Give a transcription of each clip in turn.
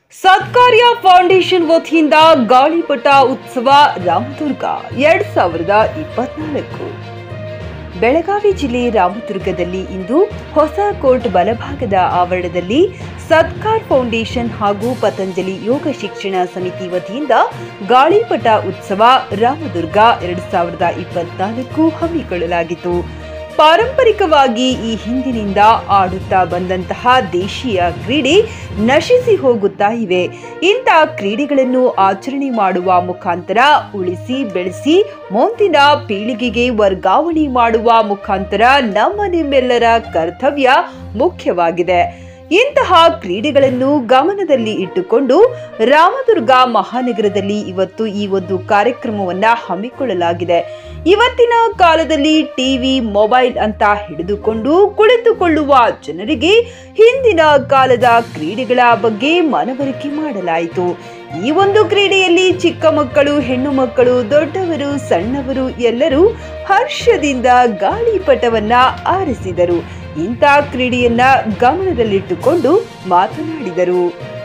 ಸತ್ಕಾರ್ಯ foundation ವತಿಯಿಂದ ಗಾಳಿಪಟ ಉತ್ಸವ ರಾಮದುರ್ಗ ಎರಡ್ ಸಾವಿರದ ಇಪ್ಪತ್ನಾಲ್ಕು ಬೆಳಗಾವಿ ಜಿಲ್ಲೆ ರಾಮದುರ್ಗದಲ್ಲಿ ಇಂದು ಹೊಸ ಕೋರ್ಟ್ ಬಲಭಾಗದ ಆವರಣದಲ್ಲಿ ಸತ್ಕಾರ್ ಫೌಂಡೇಶನ್ ಹಾಗೂ ಪತಂಜಲಿ ಯೋಗ ಶಿಕ್ಷಣ ಸಮಿತಿ ವತಿಯಿಂದ ಗಾಳಿಪಟ ಉತ್ಸವ ರಾಮದುರ್ಗ ಎರಡ್ ಸಾವಿರದ ಇಪ್ಪತ್ನಾಲ್ಕು ಹಮ್ಮಿಕೊಳ್ಳಲಾಗಿತ್ತು ಪಾರಂಪರಿಕವಾಗಿ ಈ ಹಿಂದಿನಿಂದ ಆಡುತ್ತಾ ಬಂದಂತಹ ದೇಶೀಯ ಕ್ರೀಡೆ ನಶಿಸಿ ಹೋಗುತ್ತಾ ಇವೆ ಇಂಥ ಕ್ರೀಡೆಗಳನ್ನು ಆಚರಣೆ ಮಾಡುವ ಮುಖಾಂತರ ಉಳಿಸಿ ಬೆಳೆಸಿ ಮುಂದಿನ ಪೀಳಿಗೆಗೆ ವರ್ಗಾವಣೆ ಮಾಡುವ ಮುಖಾಂತರ ನಮ್ಮ ನಿಮ್ಮೆಲ್ಲರ ಕರ್ತವ್ಯ ಮುಖ್ಯವಾಗಿದೆ ಇಂತಹ ಕ್ರೀಡೆಗಳನ್ನು ಗಮನದಲ್ಲಿ ಇಟ್ಟುಕೊಂಡು ರಾಮದುರ್ಗ ಮಹಾನಗರದಲ್ಲಿ ಇವತ್ತು ಈ ಒಂದು ಕಾರ್ಯಕ್ರಮವನ್ನ ಹಮ್ಮಿಕೊಳ್ಳಲಾಗಿದೆ ಇವತ್ತಿನ ಕಾಲದಲ್ಲಿ ಟಿವಿ ಮೊಬೈಲ್ ಅಂತ ಹಿಡಿದುಕೊಂಡು ಕುಳಿತುಕೊಳ್ಳುವ ಜನರಿಗೆ ಹಿಂದಿನ ಕಾಲದ ಕ್ರೀಡೆಗಳ ಬಗ್ಗೆ ಮನವರಿಕೆ ಮಾಡಲಾಯಿತು ಈ ಒಂದು ಕ್ರೀಡೆಯಲ್ಲಿ ಚಿಕ್ಕ ಮಕ್ಕಳು ಹೆಣ್ಣು ಮಕ್ಕಳು ದೊಡ್ಡವರು ಸಣ್ಣವರು ಎಲ್ಲರೂ ಹರ್ಷದಿಂದ ಗಾಳಿಪಟವನ್ನ ಆರಿಸಿದರು ಇಂಥ ಕ್ರೀಡೆಯನ್ನ ಗಮನದಲ್ಲಿಟ್ಟುಕೊಂಡು ಮಾತನಾಡಿದರು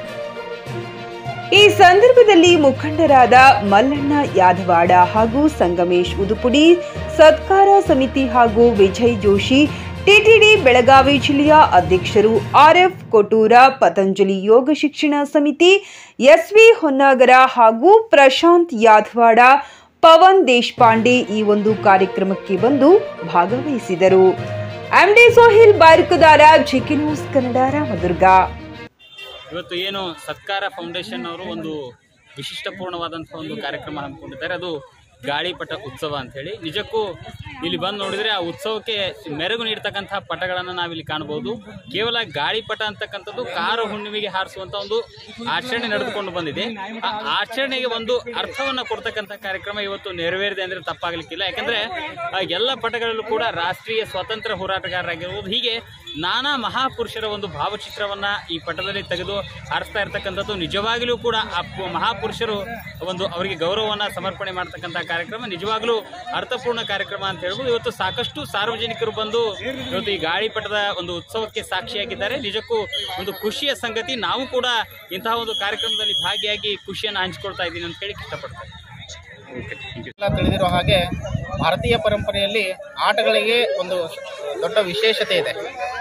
ಈ ಸಂದರ್ಭದಲ್ಲಿ ಮುಖಂಡರಾದ ಮಲ್ಲಣ್ಣ ಯಾದವಾಡ ಹಾಗೂ ಸಂಗಮೇಶ್ ಉದುಪುಡಿ ಸತ್ಕಾರ ಸಮಿತಿ ಹಾಗೂ ವಿಜಯ್ ಜೋಶಿ ಟಿಟಿಡಿ ಬೆಳಗಾವಿ ಜಿಲ್ಲೆಯ ಅಧ್ಯಕ್ಷರು ಆರ್ಎಫ್ ಕೊಟೂರ ಪತಂಜಲಿ ಯೋಗ ಶಿಕ್ಷಣ ಸಮಿತಿ ಎಸ್ವಿ ಹೊನ್ನಾಗರ ಹಾಗೂ ಪ್ರಶಾಂತ್ ಯಾದವಾಡ ಪವನ್ ದೇಶಪಾಂಡೆ ಈ ಒಂದು ಕಾರ್ಯಕ್ರಮಕ್ಕೆ ಬಂದು ಭಾಗವಹಿಸಿದರು ಎಂಡಿ ಸೋಹಿಲ್ ಬಾರಿಕುದಾರ ಜಿಕೆ ನ್ಯೂಸ್ ಕನ್ನಡ ರಾಮದುರ್ಗ ಇವತ್ತು ಏನು ಸತ್ಕಾರ ಫೌಂಡೇಶನ್ ಅವರು ಒಂದು ವಿಶಿಷ್ಟಪೂರ್ಣವಾದಂತಹ ಒಂದು ಕಾರ್ಯಕ್ರಮ ಹಮ್ಮಿಕೊಂಡಿದ್ದಾರೆ ಅದು ಗಾಳಿಪಟ ಉತ್ಸವ ಅಂತ ಹೇಳಿ ನಿಜಕ್ಕೂ ಇಲ್ಲಿ ಬಂದು ನೋಡಿದ್ರೆ ಆ ಉತ್ಸವಕ್ಕೆ ಮೆರುಗು ನೀಡ್ತಕ್ಕಂತಹ ಪಟಗಳನ್ನು ನಾವಿಲ್ಲಿ ಕಾಣಬಹುದು ಕೇವಲ ಗಾಳಿಪಟ ಅಂತಕ್ಕಂಥದ್ದು ಕಾರು ಹುಣ್ಣಿಮೆಗೆ ಹಾರಿಸುವಂತ ಒಂದು ಆಚರಣೆ ನಡೆದುಕೊಂಡು ಬಂದಿದೆ ಆ ಆಚರಣೆಗೆ ಒಂದು ಅರ್ಥವನ್ನ ಕೊಡ್ತಕ್ಕಂಥ ಕಾರ್ಯಕ್ರಮ ಇವತ್ತು ನೆರವೇರಿದೆ ಅಂದ್ರೆ ತಪ್ಪಾಗಲಿಕ್ಕಿಲ್ಲ ಯಾಕಂದ್ರೆ ಆ ಎಲ್ಲ ಪಟಗಳಲ್ಲೂ ಕೂಡ ರಾಷ್ಟ್ರೀಯ ಸ್ವಾತಂತ್ರ್ಯ ಹೋರಾಟಗಾರರಾಗಿರ್ಬೋದು ಹೀಗೆ ನಾನಾ ಮಹಾಪುರುಷರ ಒಂದು ಭಾವಚಿತ್ರವನ್ನ ಈ ಪಟದಲ್ಲಿ ತೆಗೆದು ಹಾರಿಸ್ತಾ ಇರ್ತಕ್ಕಂಥದ್ದು ನಿಜವಾಗಲೂ ಕೂಡ ಆ ಪು- ಮಹಾಪುರುಷರು ಒಂದು ಅವರಿಗೆ ಗೌರವವನ್ನ ಸಮರ್ಪಣೆ ಮಾಡ್ತಕ್ಕಂಥ ಕಾರ್ಯಕ್ರಮ ನಿಜವಾಗ್ಲೂ ಅರ್ಥಪೂರ್ಣ ಕಾರ್ಯಕ್ರಮ ಅಂತ ಹೇಳ್ಬೋದು ಇವತ್ತು ಸಾಕಷ್ಟು ಸಾರ್ವಜನಿಕರು ಬಂದು ಇವತ್ತು ಈ ಗಾಳಿಪಟದ ಒಂದು ಉತ್ಸವಕ್ಕೆ ಸಾಕ್ಷಿಯಾಗಿದ್ದಾರೆ ನಿಜಕ್ಕೂ ಒಂದು ಖುಷಿಯ ಸಂಗತಿ ನಾವು ಕೂಡ ಇಂತಹ ಒಂದು ಕಾರ್ಯಕ್ರಮದಲ್ಲಿ ಭಾಗಿಯಾಗಿ ಖುಷಿಯನ್ನು ಹಂಚಿಕೊಳ್ತಾ ಇದ್ದೀನಿ ಅಂತ ಹೇಳಿ ಇಷ್ಟಪಡ್ತೇನೆ ಎಲ್ಲ ತಿಳಿದಿರೋ ಹಾಗೆ ಭಾರತೀಯ ಪರಂಪರೆಯಲ್ಲಿ ಆಟಗಳಿಗೆ ಒಂದು ದೊಡ್ಡ ವಿಶೇಷತೆ ಇದೆ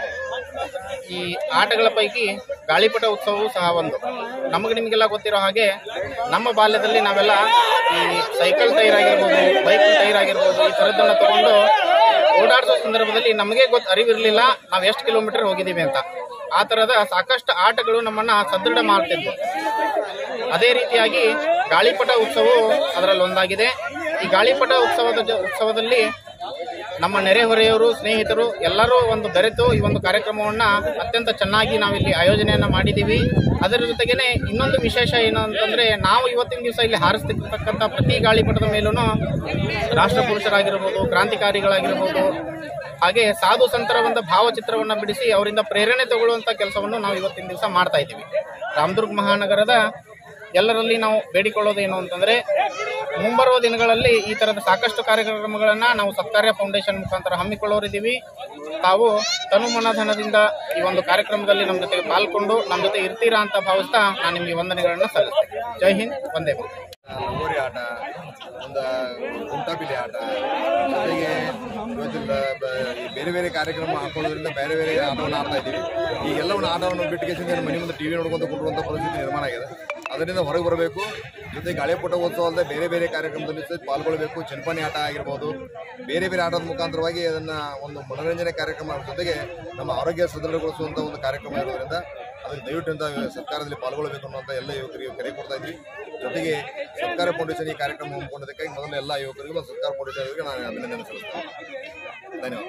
ಈ ಆಟಗಳ ಪೈಕಿ ಗಾಳಿಪಟ ಉತ್ಸವವು ಸಹ ಒಂದು ನಮಗೆ ನಿಮಗೆಲ್ಲ ಗೊತ್ತಿರೋ ಹಾಗೆ ನಮ್ಮ ಬಾಲ್ಯದಲ್ಲಿ ನಾವೆಲ್ಲ ಈ ಸೈಕಲ್ ಟೈರ್ ಆಗಿರ್ಬೋದು ಬೈಕ್ ಟೈರ್ ಆಗಿರ್ಬೋದು ಈ ಥರದ್ದನ್ನು ತಗೊಂಡು ಓಡಾಡಿಸೋ ಸಂದರ್ಭದಲ್ಲಿ ನಮಗೆ ಗೊತ್ತು ಅರಿವಿರಲಿಲ್ಲ ನಾವು ಎಷ್ಟು ಕಿಲೋಮೀಟರ್ ಹೋಗಿದ್ದೀವಿ ಅಂತ ಆ ಥರದ ಸಾಕಷ್ಟು ಆಟಗಳು ನಮ್ಮನ್ನು ಸದೃಢ ಮಾಡ್ತಿದ್ವು ಅದೇ ರೀತಿಯಾಗಿ ಗಾಳಿಪಟ ಉತ್ಸವವು ಅದರಲ್ಲಿ ಒಂದಾಗಿದೆ ಈ ಗಾಳಿಪಟ ಉತ್ಸವದ ಜ- ಉತ್ಸವದಲ್ಲಿ ನಮ್ಮ ನೆರೆಹೊರೆಯವರು ಸ್ನೇಹಿತರು ಎಲ್ಲರೂ ಒಂದು ಬೆರೆತು ಈ ಒಂದು ಕಾರ್ಯಕ್ರಮವನ್ನ ಅತ್ಯಂತ ಚೆನ್ನಾಗಿ ನಾವಿಲ್ಲಿ ಆಯೋಜನೆಯನ್ನ ಮಾಡಿದ್ದೀವಿ ಅದರ ಜೊತೆಗೇನೆ ಇನ್ನೊಂದು ವಿಶೇಷ ಏನು ಅಂತಂದ್ರೆ ನಾವು ಇವತ್ತಿನ ದಿವಸ ಇಲ್ಲಿ ಹಾರಿಸ್ತಕ್ಕಂಥ ಪ್ರತಿ ಗಾಳಿಪಟದ ಮೇಲೂ ರಾಷ್ಟ್ರ ಪುರುಷರಾಗಿರ್ಬೋದು ಕ್ರಾಂತಿಕಾರಿಗಳಾಗಿರ್ಬೋದು ಹಾಗೆ ಸಾಧು ಸಂತರ ಒಂದು ಭಾವಚಿತ್ರವನ್ನ ಬಿಡಿಸಿ ಅವರಿಂದ ಪ್ರೇರಣೆ ತಗೊಳ್ಳುವಂತ ಕೆಲಸವನ್ನು ನಾವು ಇವತ್ತಿನ ದಿವಸ ಮಾಡ್ತಾ ಇದ್ದೀವಿ ರಾಮದುರ್ಗ ಮಹಾನಗರದ ಎಲ್ಲರಲ್ಲಿ ನಾವು ಬೇಡಿಕೊಳ್ಳೋದು ಏನು ಅಂತಂದ್ರೆ ಮುಂಬರುವ ದಿನಗಳಲ್ಲಿ ಈ ತರದ ಸಾಕಷ್ಟು ಕಾರ್ಯಕ್ರಮಗಳನ್ನ ನಾವು ಸತ್ಕಾರ್ಯ ಫೌಂಡೇಶನ್ ಮುಖಾಂತರ ಹಮ್ಮಿಕೊಳ್ಳೋರಿದ್ದೀವಿ ತಾವು ತನುಮನಧನದಿಂದ ಈ ಒಂದು ಕಾರ್ಯಕ್ರಮದಲ್ಲಿ ನಮ್ಮ ಜೊತೆಗೆ ಪಾಲ್ಗೊಂಡು ನಮ್ಮ ಜೊತೆ ಇರ್ತೀರಾ ಅಂತ ಭಾವಿಸ್ತಾ ನಾನು ನಿಮಗೆ ವಂದನೆಗಳನ್ನ ಸಲ್ಲಿಸ್ತೇನೆ ಜೈ ಹಿಂದ್ ಒಂದೇ ಮಾತು. ಲಗೋರಿ ಆಟ ಒಂದು ಕುಂಟಾಬಿಲಿ ಆಟ ಜೊತೆಗೆ ಇವತ್ತು ಬ- ಬ- ಈ ಬೇರೆ ಬೇರೆ ಕಾರ್ಯಕ್ರಮ ಹಾಕೊಳ್ಳೋದ್ರಿಂದ ಬೇರೆ ಬೇರೆ ಆಟವನ್ನು ಆಡ್ತಾ ಇದ್ದೀವಿ ಈ ಎಲ್ಲವನ್ನು ಆಟವನ್ನು ಬಿಟ್ಟು ಕೇಸಿಂದ ಮನೆ ಮುಂದೆ ಟಿವಿ ನೋಡ್ಕೊಂತ ಕುಂಡುವಂಥ ಪರಿಸ್ಥಿತಿ ನಿರ್ಮಾಣ ಆಗಿದೆ ಅದರಿಂದ ಹೊರಗೆ ಬರಬೇಕು ಜೊತೆ ಗಾಳಿಪಟ ಉತ್ಸವ ಅಲ್ಲದೆ ಬೇರೆ ಬೇರೆ ಕಾರ್ಯಕ್ರಮದಲ್ಲಿ ಸಹಿತ ಪಾಲ್ಗೊಳ್ಬೇಕು ಚಂಪಾನಿ ಆಟ ಆಗಿರ್ಬೋದು ಬೇರೆ ಬೇರೆ ಆಟದ ಮುಖಾಂತರವಾಗಿ ಅದನ್ನ ಒಂದು ಮನೋರಂಜನೆ ಕಾರ್ಯಕ್ರಮ ಜೊತೆಗೆ ನಮ್ಮ ಆರೋಗ್ಯ ಸದೃಢಗೊಳಿಸುವಂಥ ಒಂದು ಕಾರ್ಯಕ್ರಮ ಇರೋದ್ರಿಂದ ಅದಕ್ಕೆ ದಯವಿಟ್ಟು ಅಂತ ಸರ್ಕಾರದಲ್ಲಿ ಪಾಲ್ಗೊಳ್ಳಬೇಕು ಅನ್ನುವಂಥ ಎಲ್ಲ ಯುವಕರಿಗೆ ಕರೆ ಕೊಡ್ತಾ ಇದ್ವಿ ಜೊತೆಗೆ ಸರ್ಕಾರ ಫೌಂಡೇಶನ್ ಈ ಕಾರ್ಯಕ್ರಮ ಹಮ್ಮಿಕೊಂಡಿದ್ದಕ್ಕಾಗಿ ಮೊದಲು ಎಲ್ಲ ಯುವಕರಿಗೂ ಮತ್ತು ಸರ್ಕಾರ ಫೌಂಡೇಶನ್ ಅವರಿಗೆ ನಾನು ಅಭಿನಂದನೆ ಸಲ್ಲಿಸ್ತೇನೆ ಧನ್ಯವಾದ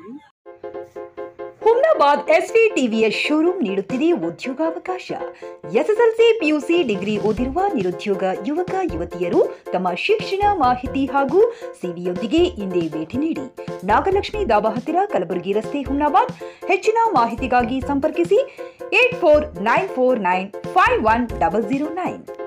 ಹುಮ್ನಾಬಾದ್ ಎಸ್ವಿ ಟಿವಿಎಸ್ ಶೋರೂಮ್ ನೀಡುತ್ತಿದೆ ಉದ್ಯೋಗಾವಕಾಶ ಎಸ್ಎಸ್ಎಲ್ಸಿ ಪಿಯುಸಿ ಡಿಗ್ರಿ ಓದಿರುವ ನಿರುದ್ಯೋಗ ಯುವಕ ಯುವತಿಯರು ತಮ್ಮ ಶಿಕ್ಷಣ ಮಾಹಿತಿ ಹಾಗೂ ಸಿವಿಯೊಂದಿಗೆ ಇಂದೇ ಭೇಟಿ ನೀಡಿ ನಾಗಲಕ್ಷ್ಮಿ ದಾಬಾ ಹತ್ತಿರ ಕಲಬುರಗಿ ರಸ್ತೆ ಹುಮ್ನಾಬಾದ್ ಹೆಚ್ಚಿನ ಮಾಹಿತಿಗಾಗಿ ಸಂಪರ್ಕಿಸಿ eight four nine four nine five one double zero nine